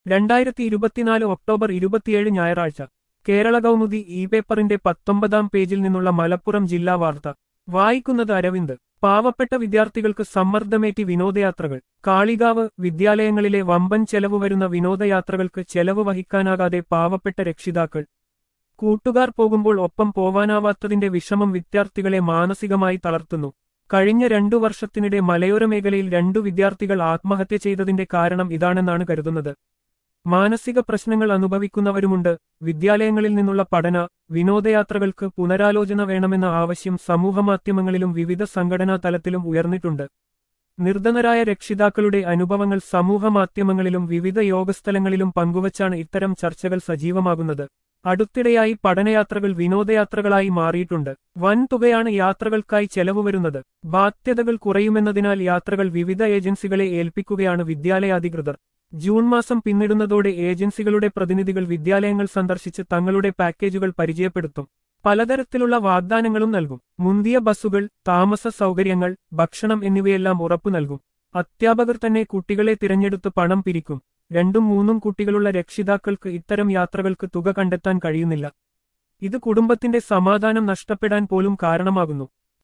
രണ്ടായിരത്തി ഇരുപത്തിനാല് ഒക്ടോബർ ഇരുപത്തിയേഴ് ഞായറാഴ്ച കേരള കൗമുദി ഇ പേപ്പറിന്റെ പത്തൊമ്പതാം പേജിൽ നിന്നുള്ള മലപ്പുറം ജില്ലാ വാർത്ത വായിക്കുന്നത് അരവിന്ദ് പാവപ്പെട്ട വിദ്യാർത്ഥികൾക്ക് സമ്മർദ്ദമേറ്റി വിനോദയാത്രകൾ കാളികാവ് വിദ്യാലയങ്ങളിലെ വമ്പൻ ചെലവ് വരുന്ന വിനോദയാത്രകൾക്ക് ചെലവ് വഹിക്കാനാകാതെ പാവപ്പെട്ട രക്ഷിതാക്കൾ കൂട്ടുകാർ പോകുമ്പോൾ ഒപ്പം പോവാനാവാത്തതിന്റെ വിഷമം വിദ്യാർത്ഥികളെ മാനസികമായി തളർത്തുന്നു കഴിഞ്ഞ രണ്ടു വർഷത്തിനിടെ മലയോര മേഖലയിൽ രണ്ടു വിദ്യാർത്ഥികൾ ആത്മഹത്യ ചെയ്തതിന്റെ കാരണം ഇതാണെന്നാണ് കരുതുന്നത് മാനസിക പ്രശ്നങ്ങൾ അനുഭവിക്കുന്നവരുമുണ്ട് വിദ്യാലയങ്ങളിൽ നിന്നുള്ള പഠന വിനോദയാത്രകൾക്ക് പുനരാലോചന വേണമെന്ന ആവശ്യം സമൂഹമാധ്യമങ്ങളിലും വിവിധ സംഘടനാ തലത്തിലും ഉയർന്നിട്ടുണ്ട് നിർധനരായ രക്ഷിതാക്കളുടെ അനുഭവങ്ങൾ സമൂഹമാധ്യമങ്ങളിലും വിവിധ യോഗസ്ഥലങ്ങളിലും പങ്കുവച്ചാണ് ഇത്തരം ചർച്ചകൾ സജീവമാകുന്നത് അടുത്തിടെയായി പഠനയാത്രകൾ വിനോദയാത്രകളായി മാറിയിട്ടുണ്ട് വൻ തുകയാണ് യാത്രകൾക്കായി ചെലവ് വരുന്നത് ബാധ്യതകൾ കുറയുമെന്നതിനാൽ യാത്രകൾ വിവിധ ഏജൻസികളെ ഏൽപ്പിക്കുകയാണ് വിദ്യാലയാധികൃതർ ജൂൺ മാസം പിന്നിടുന്നതോടെ ഏജൻസികളുടെ പ്രതിനിധികൾ വിദ്യാലയങ്ങൾ സന്ദർശിച്ച് തങ്ങളുടെ പാക്കേജുകൾ പരിചയപ്പെടുത്തും പലതരത്തിലുള്ള വാഗ്ദാനങ്ങളും നൽകും മുന്തിയ ബസ്സുകൾ താമസ സൗകര്യങ്ങൾ ഭക്ഷണം എന്നിവയെല്ലാം ഉറപ്പു നൽകും അധ്യാപകർ തന്നെ കുട്ടികളെ തിരഞ്ഞെടുത്ത് പണം പിരിക്കും രണ്ടും മൂന്നും കുട്ടികളുള്ള രക്ഷിതാക്കൾക്ക് ഇത്തരം യാത്രകൾക്ക് തുക കണ്ടെത്താൻ കഴിയുന്നില്ല ഇത് കുടുംബത്തിന്റെ സമാധാനം നഷ്ടപ്പെടാൻ പോലും കാരണമാകുന്നു